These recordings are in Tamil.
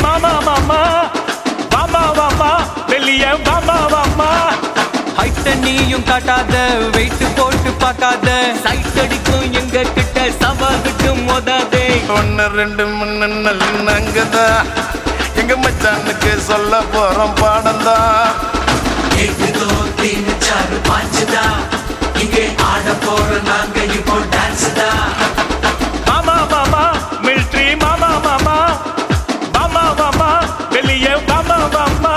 மாமா மாமா வாமா வாமா வெளியே வாமா வாமா ஹைட்ட நீயும் காட்டாத வெயிட் போட்டு பார்க்காத சைட் அடிக்கும் எங்க கிட்ட சவாகிட்டும் மோதாதே ஒன்னு ரெண்டு மூணு நல்ல அங்கதான் எங்க மச்சானுக்கு சொல்ல போறோம் பாடம் தான் கேக்குதோ தீனு சாரு பாஞ்சுதா இங்கே ஆட போற நாங்க இப்போ டான்ஸ் தான் மாமா மாமா மிலிட்ரி மாமா மாமா வாமா வாமா வெளியே வாமா வாமா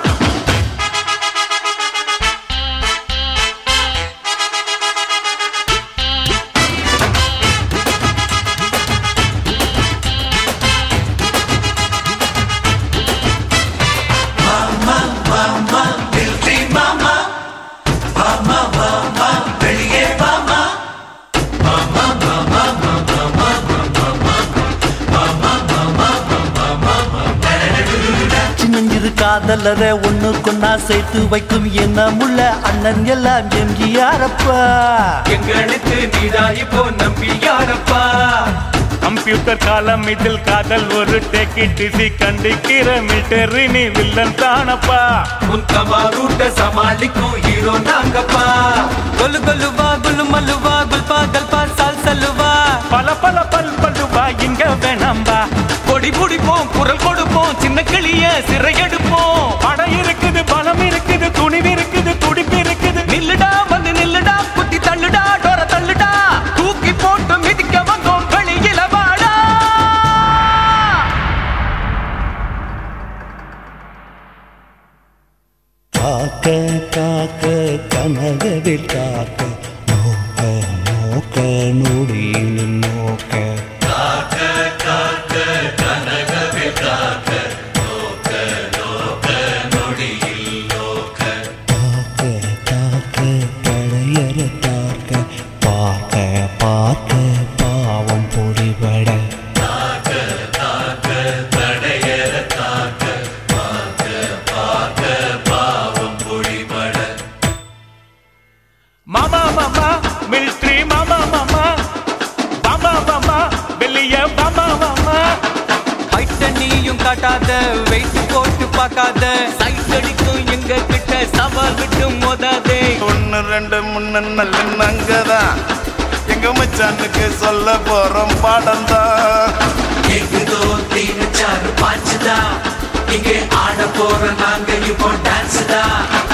மிலிட்ரி மாமா மாமா மாமா வெளியே மாமா சின்னஞ்சிறு காதலரை ஒண்ணுக்குன்னா சேர்த்து வைக்கும் என்ன முள்ள அண்ணன் எல்லாம் எம்ஜிஆர் அப்பா எங்களுக்கு நீதான் இப்போ நம்பி யாரப்பா கம்ப்யூட்டர் காலம் இதில் காதல் ஒரு டெக்கிட்டிசி கண்டிக்கிற மிலிட்டரி நீ வில்லன் தானப்பா உன் கமாரூட்ட சமாளிக்கும் ஹீரோ நாங்கப்பா கொலு கொலுவா குலு மலுவா குல்பா கல்பா சால் சல்லுவா பல பல பல் பல்லுவா இங்க வேணாம்பா கொடி பிடிப்போம் குரல் கொடுப்போம் சின்ன கிளிய சிறையெடுப்போம் படம் இருக்குது பலம் இருக்குது துணிவு இருக்குது துடிப்பு இருக்குது நில்லுடா வந்து நில்லுடா குத்தி தள்ளுடா டோர தள்ளுடா தூக்கி போட்டு மிதிக்க வந்தோம் வெளியில வாடா காக்க காக்க கனகவில் காக்க நோக்க நோக்க நொடியில் நோக்க காக்க காக்க பழையற காக்க பார்க்க பார்க்க பாவம் பொடிபட மாமா மாமா மிலிட்ரி மாமா மாமா வாமா வாமா வெளியே வாமா வாமா ஹைட்ட நீயும் காட்டாத வெயிட் போட்டு பார்க்காத சைட் அடிக்கும் எங்க கிட்ட சவால் விட்டு மோதாதே ஒன்னு ரெண்டு மூணு நல்ல அங்கதான் எங்க மச்சானுக்கு சொல்ல போறோம் பாடம் தான் கேக்குதோ தீனு சாரு பாஞ்சுதா இங்கே ஆட போற நாங்க இப்போ டான்ஸ் தான்